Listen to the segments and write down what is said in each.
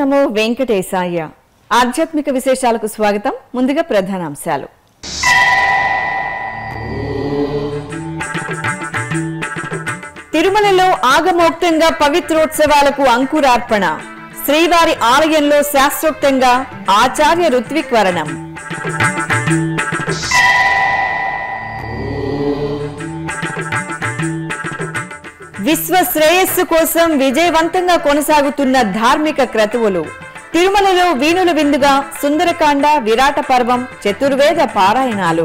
నమో వెంకటేశాయ ఆధ్యాత్మిక విశేషాలకు స్వాగతం ముందుగా ప్రధానాంశాలు తిరుమలలో ఆగమోక్తంగా పవిత్రోత్సవాలకు అంకురార్పణ శ్రీవారి ఆలయంలో శాస్త్రోక్తంగా ఆచార్య ఋత్విక్ వరణం విశ్వ శ్రేయస్సు కోసం విజయవంతంగా కొనసాగుతున్న ధార్మిక క్రతువులు తిరుమలలో వీణుల విందుగా సుందరకాండ విరాట పర్వం చతుర్వేద పారాయణాలు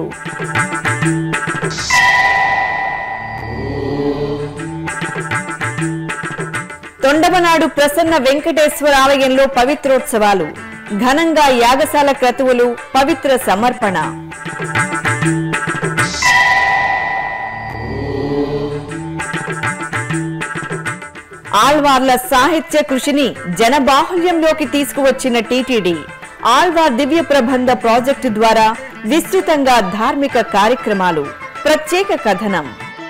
తొండమనాడు ప్రసన్న వెంకటేశ్వర ఆలయంలో పవిత్రోత్సవాలు ఘనంగా యాగశాల క్రతువులు పవిత్ర సమర్పణ ఆల్వార్ల సాహిత్య కృషిని జనబాహుల్యంలోకి తీసుకువచ్చిన టీటీడీ ఆల్వార్ దివ్య ప్రబంధ ప్రాజెక్టు ద్వారా విస్తృతంగా ధార్మిక కార్యక్రమాలు ప్రత్యేక కథనం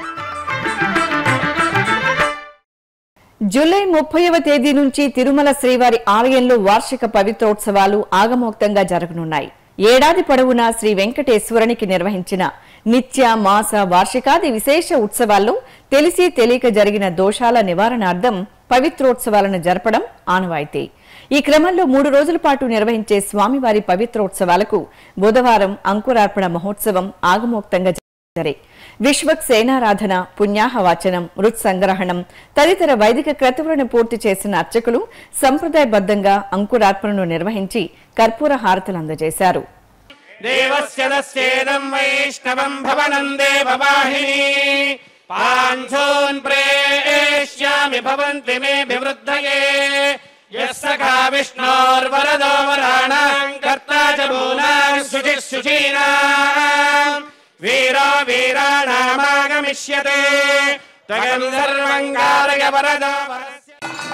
జూలై ముప్పైవ తేదీ నుంచి తిరుమల శ్రీవారి ఆలయంలో వార్షిక పవిత్రోత్సవాలు ఆగమోక్తంగా జరగనున్నాయి ఏడాది పొడవునా శ్రీ వెంకటేశ్వరునికి నిర్వహించిన నిత్య మాస వార్షికాది విశేష ఉత్సవాల్లో తెలిసి తెలియక జరిగిన దోషాల నివారణార్థం పవిత్రోత్సవాలను జరపడం ఆనవాయితీ ఈ క్రమంలో మూడు రోజుల పాటు నిర్వహించే స్వామివారి పవిత్రోత్సవాలకు బుధవారం అంకురార్పణ మహోత్సవం ఆగమోక్తంగా జరిగాయి విశ్వక్ సేనారాధన పుణ్యాహవాచనం మృత్ సంగ్రహణం తదితర వైదిక క్రతువులను పూర్తి చేసిన అర్చకులు సంప్రదాయబద్ధంగా అంకురార్పణను నిర్వహించి కర్పూర హారతులు అందజేశారు దేవస్య దస్యేదం వైష్ణవం భవనం దేవవాహిని పాంఛోన్ ప్రేష్యామి భవంతి మే వివృద్ధయే యస్సఖా విష్ణోర్వరదో వరాణాం కర్తా చ మూలాం శుచిః శుచీనాం వీరో వీరాణామాగమిష్యతే త్వగం సర్వం కారయ వరదో వరస్య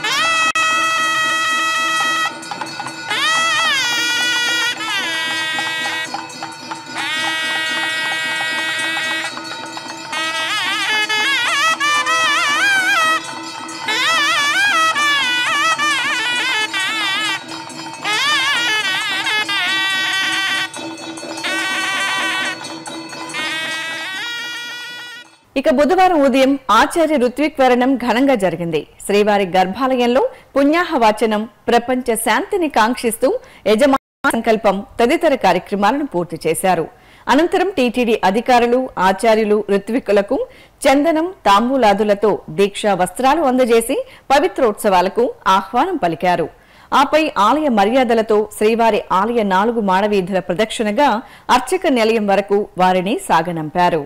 ఇక బుధవారం ఉదయం ఆచార్య ఋత్విక్ వరణం ఘనంగా జరిగింది శ్రీవారి గర్భాలయంలో పుణ్యాహవాచనం ప్రపంచ శాంతిని కాంక్షిస్తూ యజమాన సంకల్పం తదితర కార్యక్రమాలను పూర్తి చేశారు అనంతరం టీటీడీ అధికారులు ఆచార్యులు ఋత్వికులకు చందనం తాంబూలాదులతో దీక్షా వస్త్రాలు అందజేసి పవిత్రోత్సవాలకు ఆహ్వానం పలికారు ఆపై ఆలయ మర్యాదలతో శ్రీవారి ఆలయ నాలుగు మాడవీధుల ప్రదక్షిణగా అర్చక నిలయం వరకు వారిని సాగనంపారు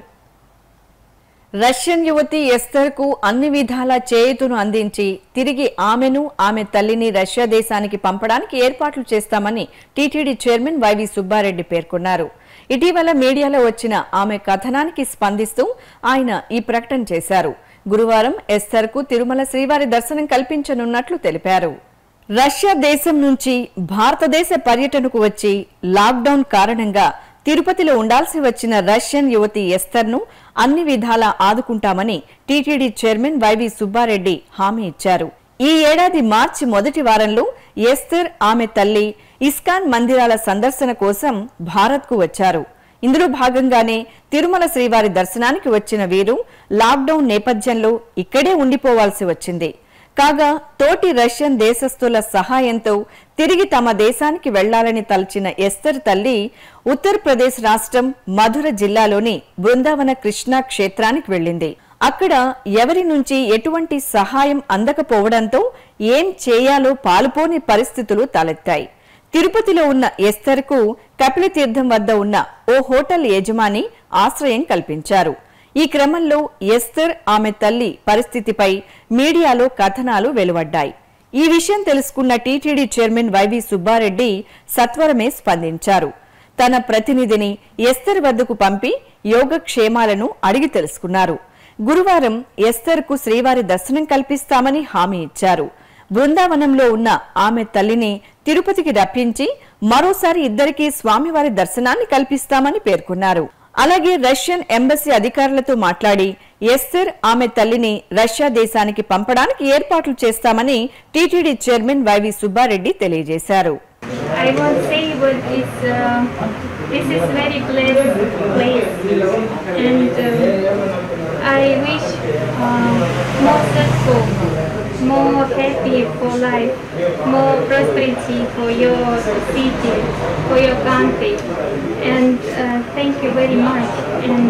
రష్యన్ యువతి ఎస్తర్ కు అన్ని విధాల చేయుతును అందించి తిరిగి ఆమెను ఆమె తల్లిని రష్యా దేశానికి పంపడానికి ఏర్పాట్లు చేస్తామని టీటీడీ చైర్మన్ వైవి సుబ్బారెడ్డి పేర్కొన్నారు ఇటీవల మీడియాలో వచ్చిన ఆమె కథనానికి స్పందిస్తూ ఆయన ఈ ప్రకటన చేశారు గురువారం ఎస్తర్ కు తిరుమల శ్రీవారి దర్శనం కల్పించనున్నట్లు తెలిపారు రష్యా దేశం నుంచి భారతదేశ పర్యటనకు వచ్చి లాక్డౌన్ కారణంగా తిరుపతిలో ఉండాల్సి వచ్చిన రష్యన్ యువతి ఎస్తర్ను అన్ని విధాలా ఆదుకుంటామని టీటీడీ చైర్మన్ వైవి సుబ్బారెడ్డి హామీ ఇచ్చారు ఈ ఏడాది మార్చి మొదటి వారంలో ఎస్తర్ ఆమె తల్లి ఇస్కాన్ మందిరాల సందర్శన కోసం భారత్కు వచ్చారు ఇందులో భాగంగానే తిరుమల శ్రీవారి దర్శనానికి వచ్చిన వీరు లాక్డౌన్ నేపథ్యంలో ఇక్కడే ఉండిపోవాల్సి వచ్చింది కాగా తోటి రష్యన్ దేశస్థుల సహాయంతో తిరిగి తమ దేశానికి వెళ్లాలని తలచిన ఎస్తర్ తల్లి ఉత్తరప్రదేశ్ రాష్ట్రం మధుర జిల్లాలోని బృందావన కృష్ణ క్షేత్రానికి వెళ్ళింది అక్కడ ఎవరి నుంచి ఎటువంటి సహాయం అందకపోవడంతో ఏం చేయాలో పాలుపోని పరిస్థితులు తలెత్తాయి తిరుపతిలో ఉన్న ఎస్తర్కు కపిలతీర్థం వద్ద ఉన్న ఓ హోటల్ యజమాని ఆశ్రయం కల్పించారు ఈ క్రమంలో ఎస్తర్ ఆమె తల్లి పరిస్థితిపై మీడియాలో కథనాలు వెలువడ్డాయి ఈ విషయం తెలుసుకున్న టీటీడీ చైర్మన్ వైవి సుబ్బారెడ్డి సత్వరమే స్పందించారు తన ప్రతినిధిని ఎస్తర్ వద్దకు పంపి యోగక్షేమాలను అడిగి తెలుసుకున్నారు గురువారం ఎస్తర్కు శ్రీవారి దర్శనం కల్పిస్తామని హామీ ఇచ్చారు బృందావనంలో ఉన్న ఆమె తల్లిని తిరుపతికి రప్పించి మరోసారి ఇద్దరికీ స్వామివారి దర్శనాన్ని కల్పిస్తామని పేర్కొన్నారు అలాగే రష్యన్ ఎంబసీ అధికారులతో మాట్లాడి ఎస్తర్ ఆమె తల్లిని రష్యా దేశానికి పంపడానికి ఏర్పాట్లు చేస్తామని టీటీడీ చైర్మన్ వైవి సుబ్బారెడ్డి తెలియజేశారు I won't say what is. Uh, this is very blessed place, and um, I wish um, more successful, more happy for life, more prosperity for your city, for your country, and uh, thank you very much. And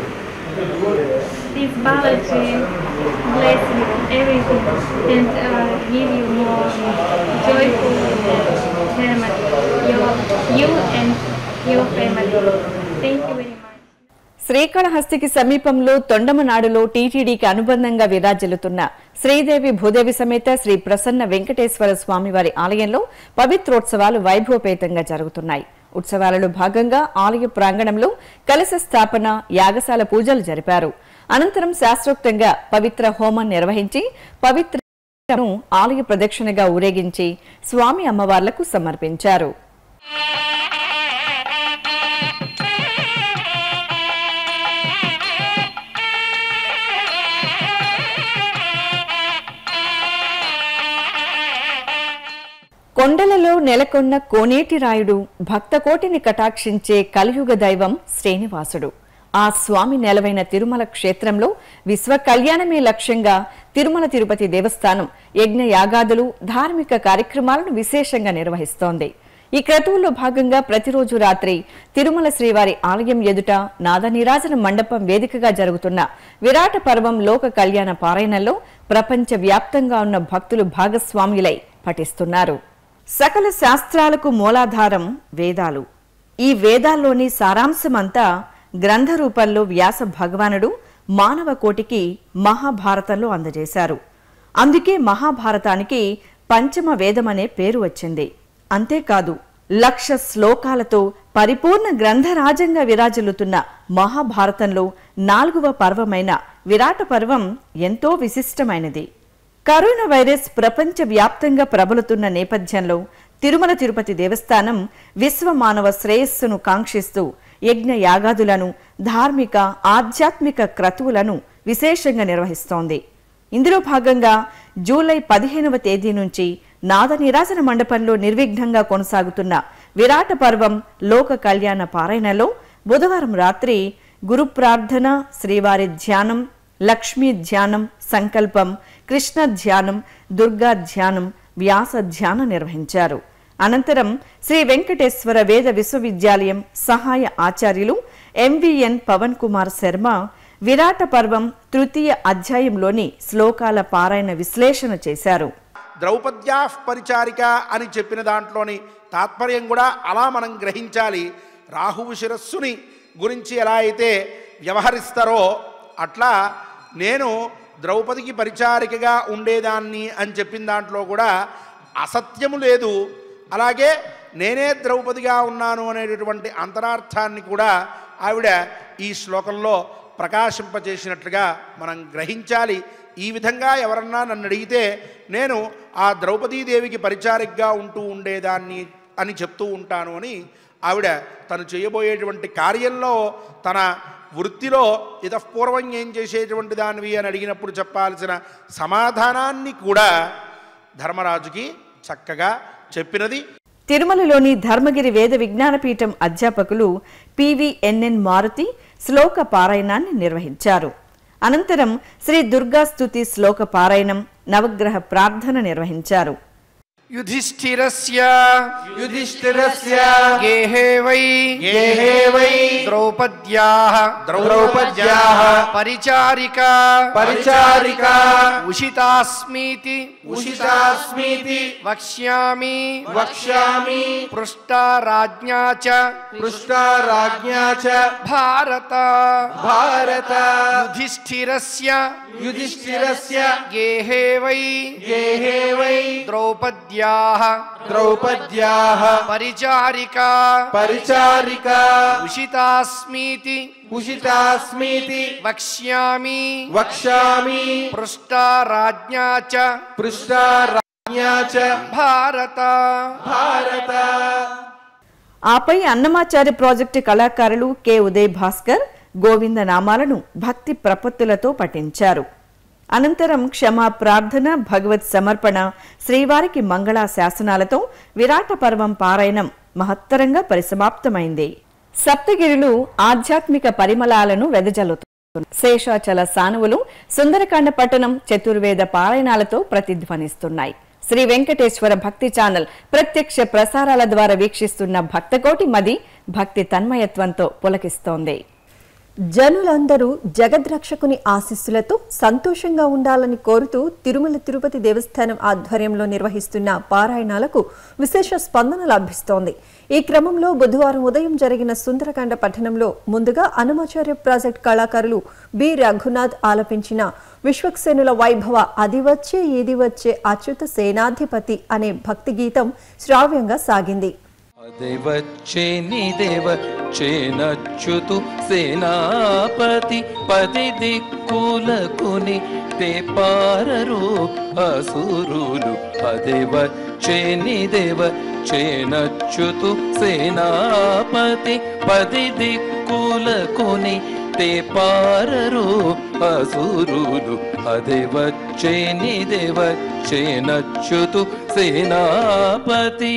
this Balaji bless you everything and uh, give you more joyful ceremony. Your, you and your family. Thank you very much. శ్రీకాళహస్తికి సమీపంలో తొండమనాడులో టీటీడీకి అనుబంధంగా విరాజిల్లుతున్న శ్రీదేవి భూదేవి సమేత శ్రీ ప్రసన్న వెంకటేశ్వర స్వామివారి ఆలయంలో పవిత్రోత్సవాలు వైభవపేతంగా జరుగుతున్నాయి ఉత్సవాలలో భాగంగా ఆలయ ప్రాంగణంలో కలశ స్థాపన యాగశాల పూజలు జరిపారు అనంతరం శాస్త్రోక్తంగా పవిత్ర హోమం నిర్వహించి పవిత్ర ఆలయ ప్రదక్షిణగా ఊరేగించి స్వామి అమ్మవార్లకు సమర్పించారు కొండలలో నెలకొన్న కోనేటి రాయుడు భక్తకోటిని కటాక్షించే కలియుగ దైవం శ్రీనివాసుడు ఆ స్వామి నెలవైన తిరుమల క్షేత్రంలో విశ్వ కళ్యాణమే లక్ష్యంగా తిరుమల తిరుపతి దేవస్థానం యజ్ఞ యాగాదులు ధార్మిక కార్యక్రమాలను విశేషంగా నిర్వహిస్తోంది ఈ క్రతువుల్లో భాగంగా ప్రతిరోజు రాత్రి తిరుమల శ్రీవారి ఆలయం ఎదుట నాద నీరాజన మండపం వేదికగా జరుగుతున్న విరాట పర్వం లోక కళ్యాణ పారాయణంలో ప్రపంచ వ్యాప్తంగా ఉన్న భక్తులు భాగస్వాములై పఠిస్తున్నారు సకల శాస్త్రాలకు మూలాధారం వేదాలు ఈ వేదాల్లోని సారాంశమంతా గ్రంథ రూపంలో వ్యాస భగవానుడు మానవ కోటికి మహాభారతంలో అందజేశారు అందుకే మహాభారతానికి పంచమ వేదమనే పేరు వచ్చింది అంతేకాదు లక్ష శ్లోకాలతో పరిపూర్ణ గ్రంథరాజంగా విరాజిల్లుతున్న మహాభారతంలో నాలుగవ పర్వమైన విరాట పర్వం ఎంతో విశిష్టమైనది కరోనా వైరస్ ప్రపంచ వ్యాప్తంగా ప్రబలుతున్న నేపథ్యంలో తిరుమల తిరుపతి దేవస్థానం విశ్వ మానవ శ్రేయస్సును కాంక్షిస్తూ యజ్ఞ యాగాదులను ధార్మిక ఆధ్యాత్మిక క్రతువులను విశేషంగా నిర్వహిస్తోంది ఇందులో భాగంగా జూలై పదిహేనవ తేదీ నుంచి నాద నిరాజన మండపంలో నిర్విఘ్నంగా కొనసాగుతున్న విరాట పర్వం లోక కళ్యాణ పారాయణలో బుధవారం రాత్రి గురు ప్రార్థన శ్రీవారి ధ్యానం లక్ష్మీ ధ్యానం సంకల్పం కృష్ణ ధ్యానం దుర్గా ధ్యానం వ్యాస ధ్యానం నిర్వహించారు అనంతరం శ్రీ వెంకటేశ్వర వేద విశ్వవిద్యాలయం సహాయ ఆచార్యులు ఎంవిఎన్ పవన్ కుమార్ శర్మ విరాట పర్వం తృతీయ అధ్యాయంలోని శ్లోకాల పారాయణ విశ్లేషణ చేశారు ద్రౌపద్యా పరిచారిక అని చెప్పిన దాంట్లోని తాత్పర్యం కూడా అలా మనం గ్రహించాలి రాహువు శిరస్సుని గురించి ఎలా అయితే వ్యవహరిస్తారో అట్లా నేను ద్రౌపదికి పరిచారికగా ఉండేదాన్ని అని చెప్పిన దాంట్లో కూడా అసత్యము లేదు అలాగే నేనే ద్రౌపదిగా ఉన్నాను అనేటటువంటి అంతరార్థాన్ని కూడా ఆవిడ ఈ శ్లోకంలో ప్రకాశింపచేసినట్లుగా మనం గ్రహించాలి ఈ విధంగా ఎవరన్నా నన్ను అడిగితే నేను ఆ ద్రౌపదీదేవికి పరిచారికగా ఉంటూ ఉండేదాన్ని అని చెప్తూ ఉంటాను అని ఆవిడ తను చేయబోయేటువంటి కార్యంలో తన వృత్తిలో ఇతపూర్వం ఏం చేసేటువంటి దానివి అని అడిగినప్పుడు చెప్పాల్సిన సమాధానాన్ని కూడా ధర్మరాజుకి చక్కగా చెప్పినది తిరుమలలోని ధర్మగిరి వేద విజ్ఞానపీఠం అధ్యాపకులు పివిఎన్ఎన్ మారుతి శ్లోక పారాయణాన్ని నిర్వహించారు అనంతరం శ్రీ దుర్గాస్తుతి శ్లోక పారాయణం నవగ్రహ ప్రార్థన నిర్వహించారు युधिष्ठिरस्य యుధిష్ఠిరస్య गेहे वै गेहे वै द्रौपद्याः ద్రౌపద్యాः परिचारिका పరిచారికా उषितास्मीति ఉషితాస్మీతి वक्ष्यामि వక్ష్యామి पृष्टा राज्ञा च పృష్టా రాజ్ఞా చ भारत భారత युधिष्ठिरस्य యుధిష్ఠిరస్య गेहे वै గేహే వై द्रौपद्याः ద్రౌపద్యాः परिचारिका పరిచారికా उषितास्मीति ఉషితాస్మీతి वक्ष्यामि వక్ష్యామి पृष्टा राज्ञा च పృష్టా రాజ్ఞా చ भारत భారత ఆపై అన్నమాచార్య ప్రాజెక్టు కళాకారులు కె ఉదయ్ భాస్కర్ గోవింద నామాలను భక్తి ప్రపత్తులతో పఠించారు అనంతరం క్షమా ప్రార్థన భగవత్ సమర్పణ శ్రీవారికి మంగళా శాసనాలతో విరాట పర్వం పారాయణం మహత్తరంగా పరిసమాప్తమైంది సప్తగిరులు ఆధ్యాత్మిక పరిమళాలను వెదజల్లుతాయి శేషాచల సానువులు సుందరకాండ పట్టణం చతుర్వేద పారాయణాలతో ప్రతిధ్వనిస్తున్నాయి శ్రీ వెంకటేశ్వర భక్తి ఛానల్ ప్రత్యక్ష ప్రసారాల ద్వారా వీక్షిస్తున్న భక్తకోటి మది భక్తి తన్మయత్వంతో పులకిస్తోంది జనులందరూ జగద్రక్షకుని ఆశీస్సులతో సంతోషంగా ఉండాలని కోరుతూ తిరుమల తిరుపతి దేవస్థానం ఆధ్వర్యంలో నిర్వహిస్తున్న పారాయణాలకు విశేష స్పందన లభిస్తోంది ఈ క్రమంలో బుధవారం ఉదయం జరిగిన సుందరకాండ పట్టణంలో ముందుగా అనమాచార్య ప్రాజెక్ట్ కళాకారులు బి రఘునాథ్ ఆలపించిన విశ్వక్సేనుల వైభవ అది వచ్చే ఇది వచ్చే అచ్యుత సేనాధిపతి అనే భక్తి గీతం శ్రావ్యంగా సాగింది అదేవచ్చే నీదేవచ్చే నచ్చుతు సేనాపతి పది దిక్కులకుని తే పారరు అసురులు అదేవచ్చే నీదేవచ్చే నచ్చుతు సేనాపతి పది దిక్కులకుని తే పారరు అసురులు అదేవచ్చే నీదేవచ్చే నచ్చుతు సేనాపతి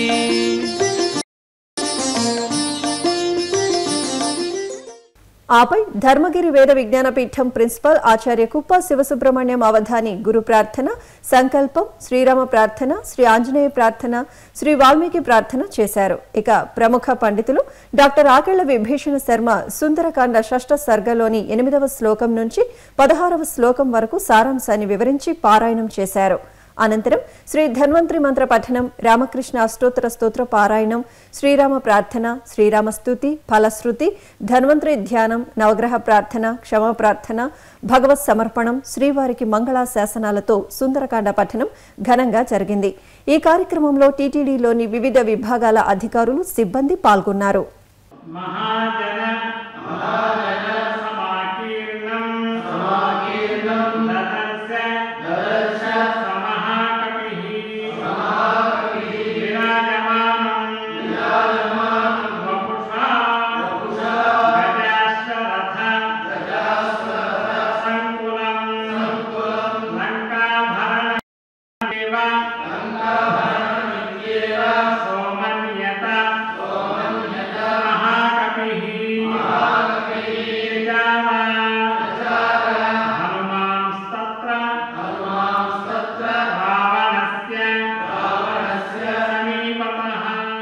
ఆపై ధర్మగిరి వేద విజ్ఞాన పీఠం ప్రిన్సిపల్ ఆచార్య కుప్ప శివసుబ్రహ్మణ్యం అవధాని గురు ప్రార్థన సంకల్పం శ్రీరామ ప్రార్థన శ్రీ ఆంజనేయ ప్రార్థన శ్రీ వాల్మీకి ప్రార్థన చేశారు ఇక ప్రముఖ పండితులు డాక్టర్ ఆకెళ్ల విభీషణ శర్మ సుందరకాండ షష్ఠ సర్గలోని ఎనిమిదవ శ్లోకం నుంచి పదహారవ శ్లోకం వరకు సారాంశాన్ని వివరించి పారాయణం చేశారు అనంతరం శ్రీ ధన్వంతరి మంత్ర పఠనం రామకృష్ణ అష్టోత్తర స్తోత్ర పారాయణం శ్రీరామ ప్రార్థన శ్రీరామ స్తుతి ఫలశ్రుతి ధన్వంతరి ధ్యానం నవగ్రహ ప్రార్థన క్షమా ప్రార్థన భగవత్ సమర్పణం శ్రీవారికి మంగళా శాసనాలతో సుందరకాండ పఠనం ఘనంగా జరిగింది ఈ కార్యక్రమంలో టీటీడీలోని వివిధ విభాగాల అధికారులు సిబ్బంది పాల్గొన్నారు महाजन महाजन समाकीर्णं समाकीर्णं ददर्श ददर्श समहाकपिः समहाकपिः विराजमानं विराजमानं वपुषा वपुषा गजाश्वरथ गजाश्वरथ सङ्कुलं सङ्कुलं लङ्काभरण देव लङ्काभरणमित्येव सोमन्यत सोमन्यत महाकपिः महाकपिः गजावा गजावा हनुमांस्तत्र हनुमांस्तत्र रावणस्य रावणस्य समीपतः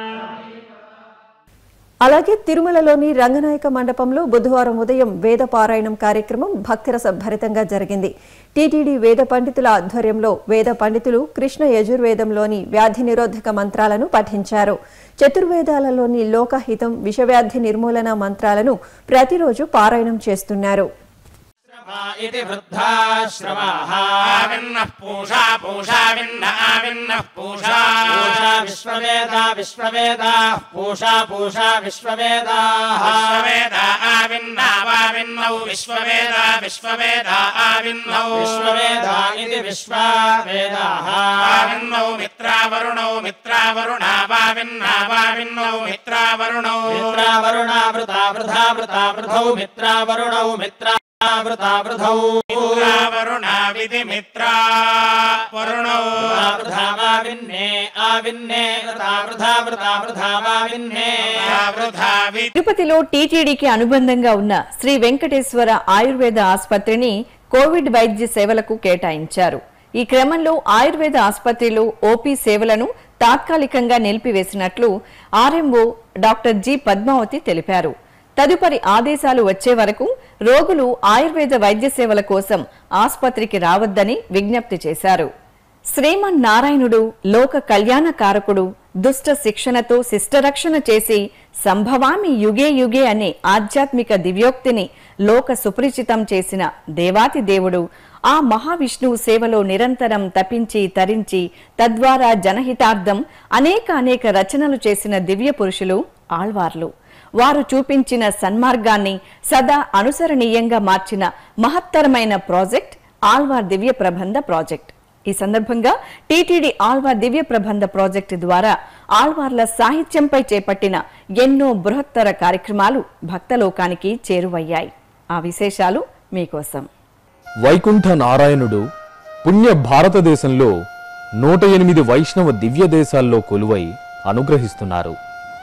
అలాగే తిరుమలలోని రంగనాయక మండపంలో బుధవారం ఉదయం వేద పారాయణం కార్యక్రమం భక్తిరస భరితంగా జరిగింది టీటీడీ వేద పండితుల ఆధ్వర్యంలో వేద పండితులు కృష్ణ యజుర్వేదంలోని వ్యాధి నిరోధక మంత్రాలను పఠించారు చతుర్వేదాలలోని లోకహితం విషవ్యాధి నిర్మూలన మంత్రాలను ప్రతిరోజు పారాయణం చేస్తున్నారు इति वृद्धाश्रमाः आविन्नः पूषा पूषा विन्न आविन्नः पूषा पूषा विश्ववेदा विश्ववेदाः पूषा पूषा विश्ववेदाः विश्ववेदा आविन्नावाविन्नौ विश्ववेदा विश्ववेदा आविन्नौ विश्ववेदा इति विश्ववेदाः आविन्नौ मित्रावरुणौ मित्रावरुणावाविन्नावाविन्नौ मित्रावरुणौ मित्रावरुणा वृता वृथा वृता वृथौ मित्रावरुणौ मित्रा वृता वृथौ मित्रावरुणाविधि मित्रा वरुणौ वृथा वाविन्ने आविन्ने वृता वृथा वृता वृथा वाविन्ने वृथा वि తిరుపతిలో టీటీడీకి అనుబంధంగా ఉన్న శ్రీ వెంకటేశ్వర ఆయుర్వేద ఆసుపత్రిని కోవిడ్ వైద్య సేవలకు కేటాయించారు ఈ క్రమంలో ఆయుర్వేద ఆసుపత్రిలో ఓపీ సేవలను తాత్కాలికంగా నిలిపివేసినట్లు ఆర్ఎంఓ డాక్టర్ జి పద్మావతి తెలిపారు తదుపరి ఆదేశాలు వచ్చే వరకు రోగులు ఆయుర్వేద వైద్య సేవల కోసం ఆసుపత్రికి రావద్దని విజ్ఞప్తి చేశారు శ్రీమన్నారాయణుడు లోక కళ్యాణ కారకుడు దుష్ట శిక్షణతో శిష్టరక్షణ చేసి సంభవామి యుగే యుగే అనే ఆధ్యాత్మిక దివ్యోక్తిని లోక సుపరిచితం చేసిన దేవాతి దేవుడు ఆ మహావిష్ణువు సేవలో నిరంతరం తపించి తరించి తద్వారా జనహితార్థం అనేక అనేక రచనలు చేసిన దివ్య పురుషులు ఆళ్వార్లు వారు చూపించిన సన్మార్గాన్ని సదా అనుసరణీయంగా మార్చిన మహత్తరమైన ప్రాజెక్ట్ ఆళ్వార్ దివ్య ప్రబంధ ప్రాజెక్ట్ ఈ సందర్భంగా టీటీడీ ఆళ్వార్ దివ్య ప్రబంధ ప్రాజెక్టు ద్వారా ఆళ్వార్ల సాహిత్యంపై చేపట్టిన ఎన్నో బృహత్తర కార్యక్రమాలు భక్తలోకానికి చేరువయ్యాయి ఆ విశేషాలు మీకోసం వైకుంఠ నారాయణుడు పుణ్య భారతదేశంలో నూట ఎనిమిది వైష్ణవ దివ్య దేశాల్లో కొలువై అనుగ్రహిస్తున్నారు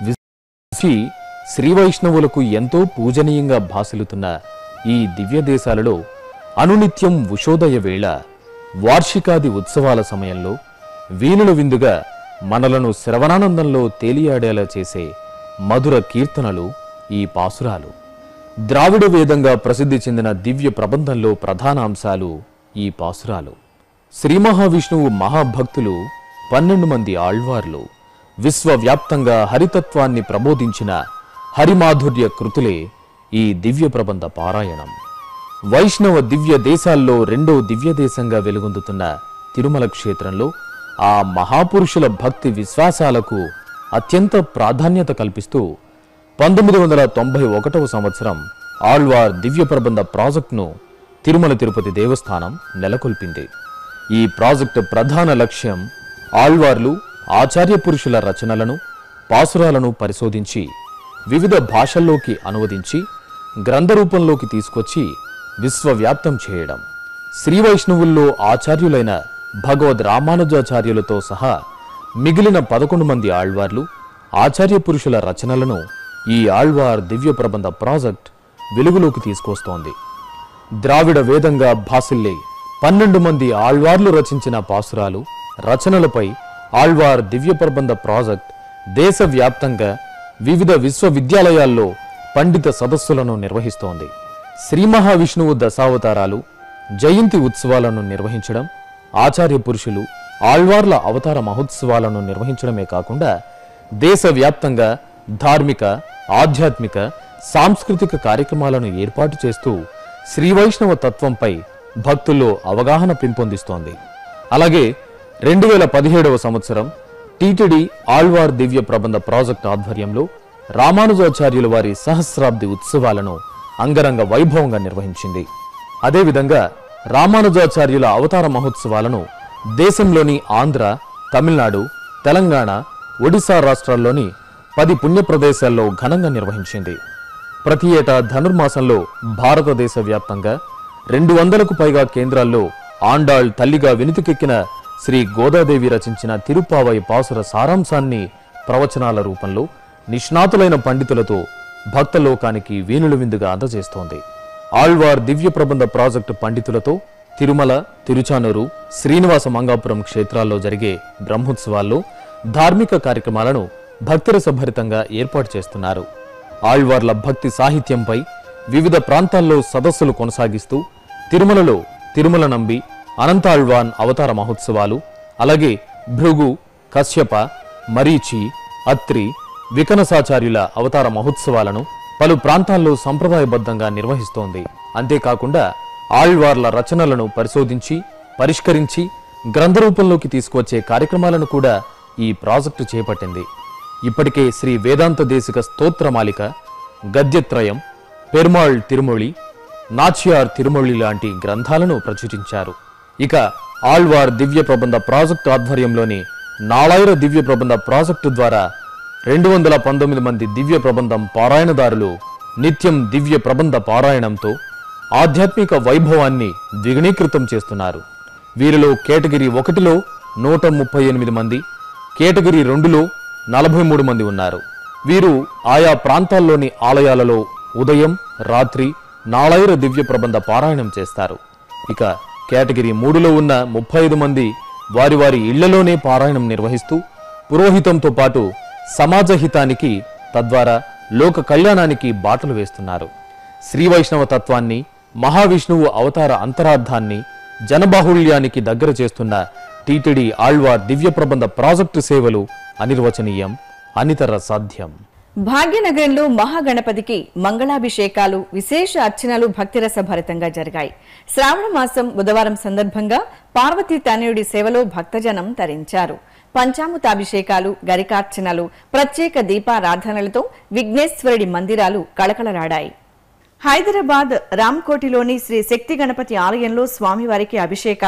విశి శ్రీ వైష్ణవులకు ఎంతో పూజనీయంగా భాసిల్లుతున్న ఈ దివ్య దేశాలలో అనునిత్యం ఉషోదయ వేళ వార్షికాది ఉత్సవాల సమయంలో వీణుల విందుగా మనలను శ్రవణానందంలో తేలియాడేలా చేసే మధుర కీర్తనలు ఈ పాసురాలు ద్రావిడ వేదంగా ప్రసిద్ధి చెందిన దివ్య ప్రబంధంలో ప్రధాన అంశాలు ఈ పాసురాలు శ్రీ మహావిష్ణువు మహాభక్తులు పన్నెండు మంది ఆళ్వార్లు విశ్వవ్యాప్తంగా హరితత్వాన్ని ప్రబోధించిన హరిమాధుర్య కృతులే ఈ దివ్య ప్రబంధ పారాయణం వైష్ణవ దివ్య దేశాల్లో రెండో దివ్య దేశంగా వెలుగొందుతున్న తిరుమల క్షేత్రంలో ఆ మహాపురుషుల భక్తి విశ్వాసాలకు అత్యంత ప్రాధాన్యత కల్పిస్తూ పంతొమ్మిది వందల తొంభై ఒకటవ సంవత్సరం ఆళ్వార్ దివ్య ప్రబంధ ప్రాజెక్టును తిరుమల తిరుపతి దేవస్థానం నెలకొల్పింది ఈ ప్రాజెక్టు ప్రధాన లక్ష్యం ఆళ్వార్లు ఆచార్య పురుషుల రచనలను పాసురాలను పరిశోధించి వివిధ భాషల్లోకి అనువదించి గ్రంథ రూపంలోకి తీసుకొచ్చి విశ్వవ్యాప్తం చేయడం శ్రీ వైష్ణవుల్లో ఆచార్యులైన భగవద్ రామానుజాచార్యులతో సహా మిగిలిన పదకొండు మంది ఆళ్వార్లు ఆచార్య పురుషుల రచనలను ఈ ఆళ్వార్ దివ్య ప్రబంధ ప్రాజెక్ట్ వెలుగులోకి తీసుకొస్తోంది ద్రావిడ వేదంగా భాసిల్లే పన్నెండు మంది ఆళ్వార్లు రచించిన పాసురాలు రచనలపై ఆళ్వార్ దివ్య ప్రబంధ ప్రాజెక్ట్ దేశవ్యాప్తంగా వివిధ విశ్వవిద్యాలయాల్లో పండిత సదస్సులను నిర్వహిస్తోంది శ్రీ మహావిష్ణువు దశావతారాలు జయంతి ఉత్సవాలను నిర్వహించడం ఆచార్య పురుషులు ఆళ్వార్ల అవతార మహోత్సవాలను నిర్వహించడమే కాకుండా దేశవ్యాప్తంగా ధార్మిక ఆధ్యాత్మిక సాంస్కృతిక కార్యక్రమాలను ఏర్పాటు చేస్తూ శ్రీ వైష్ణవ తత్వంపై భక్తుల్లో అవగాహన పెంపొందిస్తోంది అలాగే రెండు వేల పదిహేడవ సంవత్సరం టీటీడీ ఆళ్వార్ దివ్య ప్రబంధ ప్రాజెక్ట్ ఆధ్వర్యంలో రామానుజాచార్యుల వారి సహస్రాబ్ది ఉత్సవాలను అంగరంగ వైభవంగా నిర్వహించింది అదేవిధంగా రామానుజాచార్యుల అవతార మహోత్సవాలను దేశంలోని ఆంధ్ర తమిళనాడు తెలంగాణ ఒడిశా రాష్ట్రాల్లోని పది పుణ్య ప్రదేశాల్లో ఘనంగా నిర్వహించింది ప్రతి ఏటా ధనుర్మాసంలో భారతదేశ వ్యాప్తంగా రెండు వందలకు పైగా కేంద్రాల్లో ఆండాళ్ తల్లిగా వెనుతికెక్కిన శ్రీ గోదాదేవి రచించిన తిరుపావై పాసుర సారాంశాన్ని ప్రవచనాల రూపంలో నిష్ణాతులైన పండితులతో భక్తలోకానికి వీణుల విందుగా అందజేస్తోంది ఆళ్వార్ దివ్య ప్రబంధ ప్రాజెక్టు పండితులతో తిరుమల తిరుచానూరు శ్రీనివాస మంగాపురం క్షేత్రాల్లో జరిగే బ్రహ్మోత్సవాల్లో ధార్మిక కార్యక్రమాలను భక్తిరసభరితంగా ఏర్పాటు చేస్తున్నారు ఆళ్వార్ల భక్తి సాహిత్యంపై వివిధ ప్రాంతాల్లో సదస్సులు కొనసాగిస్తూ తిరుమలలో తిరుమల నంబి అనంతాళ్వాన్ అవతార మహోత్సవాలు అలాగే భృగు కశ్యప మరీచి అత్రి వికనసాచార్యుల అవతార మహోత్సవాలను పలు ప్రాంతాల్లో సంప్రదాయబద్ధంగా నిర్వహిస్తోంది అంతేకాకుండా ఆళ్వార్ల రచనలను పరిశోధించి పరిష్కరించి గ్రంథ రూపంలోకి తీసుకువచ్చే కార్యక్రమాలను కూడా ఈ ప్రాజెక్టు చేపట్టింది ఇప్పటికే శ్రీ వేదాంత దేశిక స్తోత్రమాలిక గద్యత్రయం పెరుమాళ్ తిరుమొళి నాచ్యార్ తిరుమొళి లాంటి గ్రంథాలను ప్రచురించారు ఇక ఆళ్వార్ దివ్య ప్రబంధ ప్రాజెక్టు ఆధ్వర్యంలోని నాళాయిర దివ్య ప్రబంధ ప్రాజెక్టు ద్వారా రెండు వందల పంతొమ్మిది మంది దివ్య ప్రబంధం పారాయణదారులు నిత్యం దివ్య ప్రబంధ పారాయణంతో ఆధ్యాత్మిక వైభవాన్ని ద్విగుణీకృతం చేస్తున్నారు వీరిలో కేటగిరీ ఒకటిలో నూట ముప్పై ఎనిమిది మంది కేటగిరీ రెండులో నలభై మూడు మంది ఉన్నారు వీరు ఆయా ప్రాంతాల్లోని ఆలయాలలో ఉదయం రాత్రి నాళైర దివ్య ప్రబంధ పారాయణం చేస్తారు ఇక కేటగిరీ మూడులో ఉన్న ముప్పై ఐదు మంది వారి వారి ఇళ్లలోనే పారాయణం నిర్వహిస్తూ పురోహితంతో పాటు సమాజ హితానికి తద్వారా లోక కళ్యాణానికి బాటలు వేస్తున్నారు శ్రీ వైష్ణవ తత్వాన్ని మహావిష్ణువు అవతార అంతరార్థాన్ని జనబాహుళ్యానికి దగ్గర చేస్తున్న టీటీడీ ఆళ్వార్ దివ్య ప్రబంధ ప్రాజెక్టు సేవలు అనిర్వచనీయం అనితర సాధ్యం భాగ్యనగరంలో మహాగణపతికి మంగళాభిషేకాలు విశేష అర్చనలు భక్తిరస భరితంగా జరిగాయి శ్రావణ మాసం బుధవారం సందర్భంగా పార్వతీ తనయుడి సేవలో భక్తజనం తరించారు పంచామృతాభిషేకాలు గరికార్చనలు ప్రత్యేక దీపారాధనలతో విఘ్నేశ్వరుడి మందిరాలు కళకళలాడాయి హైదరాబాద్ రామ్కోటిలోని శ్రీ శక్తి గణపతి ఆలయంలో స్వామివారికి అభిషేకాలు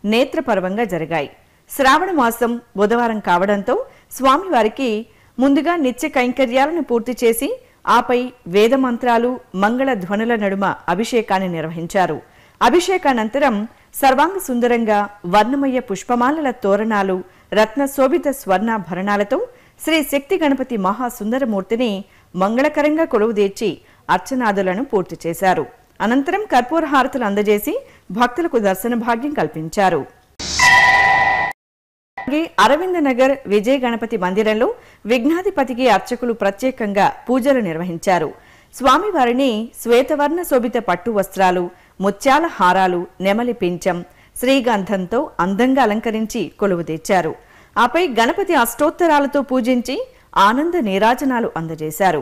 నేత్రపర్వంగా జరిగాయి శ్రావణ మాసం బుధవారం కావడంతో స్వామివారికి ముందుగా నిత్య కైంకర్యాలను పూర్తి చేసి ఆపై వేద మంత్రాలు మంగళ ధ్వనుల నడుమ అభిషేకాన్ని నిర్వహించారు అభిషేకానంతరం సర్వాంగ సుందరంగా వర్ణమయ్య పుష్పమాలల తోరణాలు రత్న శోభిత స్వర్ణాభరణాలతో శ్రీ శక్తి గణపతి మహాసుందరమూర్తిని మంగళకరంగా కొలువుదీర్చి అర్చనాదులను పూర్తి చేశారు అనంతరం కర్పూర హారతులు అందజేసి భక్తులకు దర్శన భాగ్యం కల్పించారు అలాగే అరవింద నగర్ విజయ గణపతి మందిరంలో విఘ్నాధిపతికి అర్చకులు ప్రత్యేకంగా పూజలు నిర్వహించారు స్వామివారిని శ్వేతవర్ణ శోభిత పట్టు వస్త్రాలు ముత్యాల హారాలు నెమలి పించం శ్రీగంధంతో అందంగా అలంకరించి కొలువు తెచ్చారు ఆపై గణపతి అష్టోత్తరాలతో పూజించి ఆనంద నీరాజనాలు అందజేశారు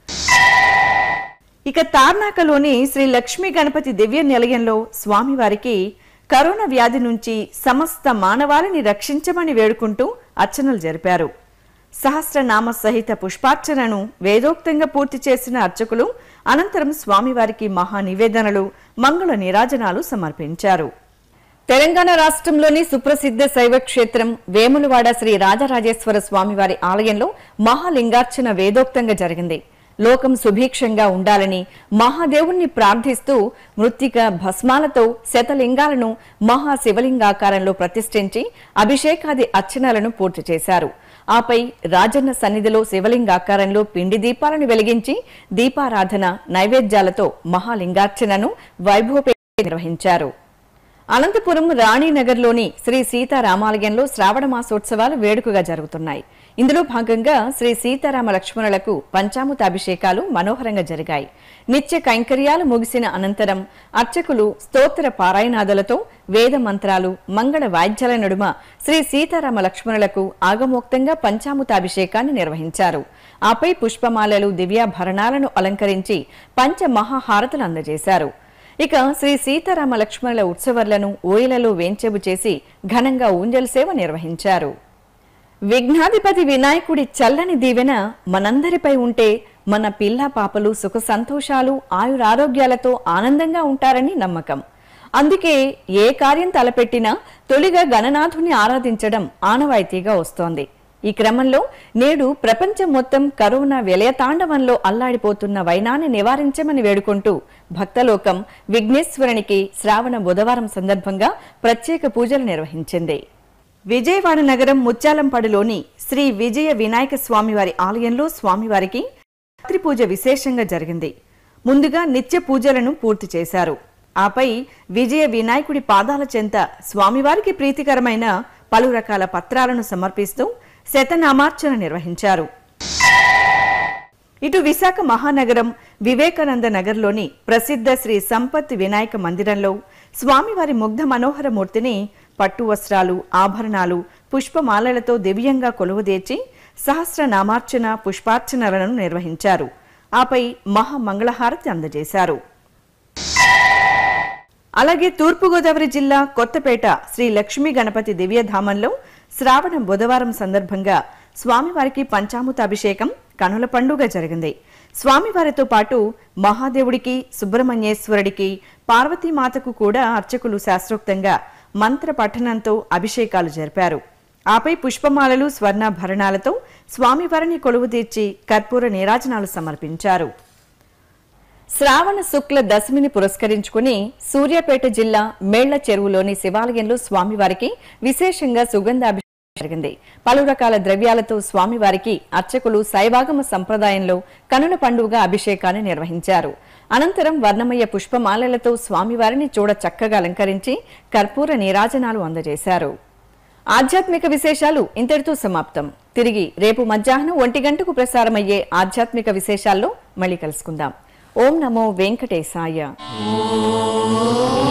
ఇక తార్నాకలోని శ్రీ లక్ష్మీ గణపతి దివ్య నిలయంలో స్వామివారికి కరోనా వ్యాధి నుంచి సమస్త మానవాళిని రక్షించమని వేడుకుంటూ అర్చనలు జరిపారు సహస్రనామ సహిత పుష్పార్చనను వేదోక్తంగా పూర్తి చేసిన అర్చకులు అనంతరం స్వామివారికి మహా నివేదనలు మంగళ నీరాజనాలు సమర్పించారు తెలంగాణ రాష్ట్రంలోని సుప్రసిద్ధ శైవ క్షేత్రం వేములవాడ శ్రీ రాజరాజేశ్వర స్వామివారి ఆలయంలో మహాలింగార్చన వేదోక్తంగా జరిగింది లోకం సుభీక్షంగా ఉండాలని మహాదేవుణ్ణి ప్రార్థిస్తూ మృత్తిక భస్మాలతో శతలింగాలను మహాశివలింగాకారంలో ప్రతిష్ఠించి అభిషేకాది అర్చనలను పూర్తి చేశారు ఆపై రాజన్న సన్నిధిలో శివలింగాకారంలో పిండి దీపాలను వెలిగించి దీపారాధన నైవేద్యాలతో మహాలింగార్చనను వైభవపే నిర్వహించారు అనంతపురం రాణీనగర్లోని శ్రీ సీతారామాలయంలో శ్రావణ మాసోత్సవాలు వేడుకగా జరుగుతున్నాయి ఇందులో భాగంగా శ్రీ సీతారామ లక్ష్మణులకు పంచామృత అభిషేకాలు మనోహరంగా జరిగాయి నిత్య కైంకర్యాలు ముగిసిన అనంతరం అర్చకులు స్తోత్ర పారాయణాదులతో వేద మంత్రాలు మంగళ వాయిద్యాల నడుమ శ్రీ సీతారామ లక్ష్మణులకు ఆగమోక్తంగా పంచామృత అభిషేకాన్ని నిర్వహించారు ఆపై పుష్పమాలలు దివ్యాభరణాలను అలంకరించి పంచ మహాహారతులు అందజేశారు ఇక శ్రీ సీతారామ లక్ష్మణుల ఉత్సవాలను ఓయిలలో వేంచేపు చేసి ఘనంగా ఊంజల్ సేవ నిర్వహించారు విఘ్నాధిపతి వినాయకుడి చల్లని దీవెన మనందరిపై ఉంటే మన పిల్ల పాపలు సుఖ సంతోషాలు ఆయురారోగ్యాలతో ఆనందంగా ఉంటారని నమ్మకం అందుకే ఏ కార్యం తలపెట్టినా తొలిగా గణనాథుని ఆరాధించడం ఆనవాయితీగా వస్తోంది ఈ క్రమంలో నేడు ప్రపంచం మొత్తం కరోనా విలయతాండవంలో అల్లాడిపోతున్న వైనాన్ని నివారించమని వేడుకుంటూ భక్తలోకం విఘ్నేశ్వరునికి శ్రావణ బుధవారం సందర్భంగా ప్రత్యేక పూజలు నిర్వహించింది విజయవాడ నగరం ముత్యాలంపాడులోని శ్రీ విజయ వినాయక స్వామివారి ఆలయంలో స్వామివారికి రాత్రి పూజ విశేషంగా జరిగింది ముందుగా నిత్య పూజలను పూర్తి చేశారు ఆపై విజయ వినాయకుడి పాదాల చెంత స్వామివారికి ప్రీతికరమైన పలు రకాల పత్రాలను సమర్పిస్తూ శతనామార్చన నిర్వహించారు ఇటు విశాఖ మహానగరం వివేకానంద నగర్లోని ప్రసిద్ధ శ్రీ సంపత్ వినాయక మందిరంలో స్వామివారి ముగ్ధ మనోహర మూర్తిని పట్టు వస్త్రాలు ఆభరణాలు పుష్పమాలలతో దివ్యంగా కొలువుదీర్చి సహస్రనామార్చన పుష్పార్చనలను నిర్వహించారు ఆపై మహామంగళహారతి అందజేశారు అలాగే తూర్పుగోదావరి జిల్లా కొత్తపేట శ్రీ లక్ష్మీ గణపతి దివ్యధామంలో శ్రావణ బుధవారం సందర్భంగా స్వామివారికి పంచామృత అభిషేకం కనుల పండుగ జరిగింది స్వామివారితో పాటు మహాదేవుడికి సుబ్రహ్మణ్యేశ్వరుడికి పార్వతీమాతకు కూడా అర్చకులు శాస్త్రోక్తంగా మంత్ర పఠనంతో అభిషేకాలు జరిపారు ఆపై పుష్పమాలలు స్వర్ణాభరణాలతో స్వామివారిని కొలువు తీర్చి కర్పూర నీరాజనాలు సమర్పించారు శ్రావణ శుక్ల దశమిని పురస్కరించుకుని సూర్యాపేట జిల్లా మేళ్ల చెరువులోని శివాలయంలో స్వామివారికి విశేషంగా సుగంధాభిషేకం జరిగింది పలు రకాల ద్రవ్యాలతో స్వామివారికి అర్చకులు శైవాగమ సంప్రదాయంలో కనుల పండుగ అభిషేకాన్ని నిర్వహించారు అనంతరం వర్ణమయ్య పుష్పమాలలతో స్వామివారిని చూడ చక్కగా అలంకరించి కర్పూర నీరాజనాలు అందజేశారు ఆధ్యాత్మిక విశేషాలు ఇంతటితో సమాప్తం తిరిగి రేపు మధ్యాహ్నం ఒంటి గంటకు ప్రసారమయ్యే ఆధ్యాత్మిక విశేషాల్లో మళ్ళీ కలుసుకుందాం ఓం నమో వెంకటేశాయ ఓ